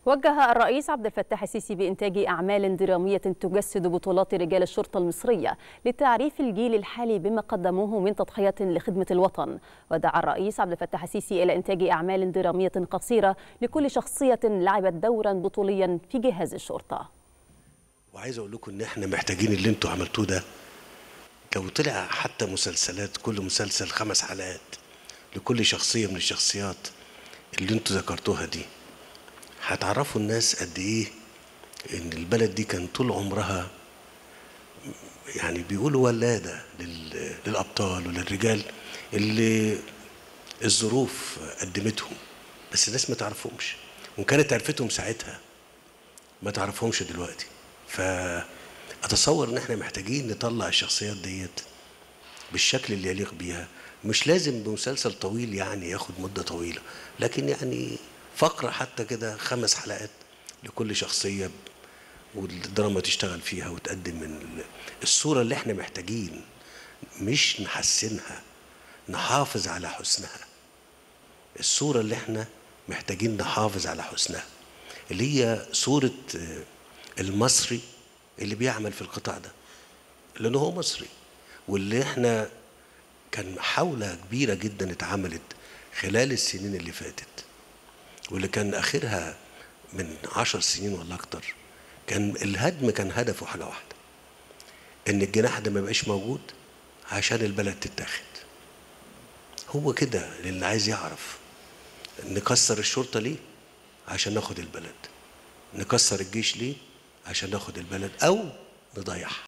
وجه الرئيس عبد الفتاح السيسي بإنتاج أعمال درامية تجسد بطولات رجال الشرطة المصرية لتعريف الجيل الحالي بما قدموه من تضحية لخدمة الوطن ودعا الرئيس عبد الفتاح السيسي إلى إنتاج أعمال درامية قصيرة لكل شخصية لعبت دورا بطوليا في جهاز الشرطة وعايز اقول لكم ان احنا محتاجين اللي انتوا عملتوه ده لو طلع حتى مسلسلات كل مسلسل خمس حلقات لكل شخصيه من الشخصيات اللي انتوا ذكرتوها دي هتعرفوا الناس قد ايه ان البلد دي كان طول عمرها يعني بيقولوا ولاده لل- للابطال وللرجال اللي الظروف قدمتهم بس الناس ما تعرفهمش وان كانت عرفتهم ساعتها ما تعرفهمش دلوقتي فاتصور ان احنا محتاجين نطلع الشخصيات ديت بالشكل اللي يليق بيها مش لازم بمسلسل طويل يعني ياخد مدة طويلة لكن يعني فقرة حتى كده خمس حلقات لكل شخصية والدراما تشتغل فيها وتقدم من ال- الصورة اللي احنا محتاجين مش نحسنها نحافظ على حسنها الصورة اللي احنا محتاجين نحافظ على حسنها اللي هي صورة آه، المصري اللي بيعمل في القطاع ده لأنه هو مصري واللي احنا كان حولة كبيرة جدا اتعملت خلال السنين اللي فاتت واللي كان آخرها من عشر سنين ولا أكتر كان الهدم كان هدفه حاجة واحدة إن الجناح ده ما يبقاش موجود عشان البلد تتاخد هو كده اللي عايز يعرف نكسر الشرطة ليه عشان ناخد البلد نكسر الجيش ليه عشان ناخد البلد أو نضيعها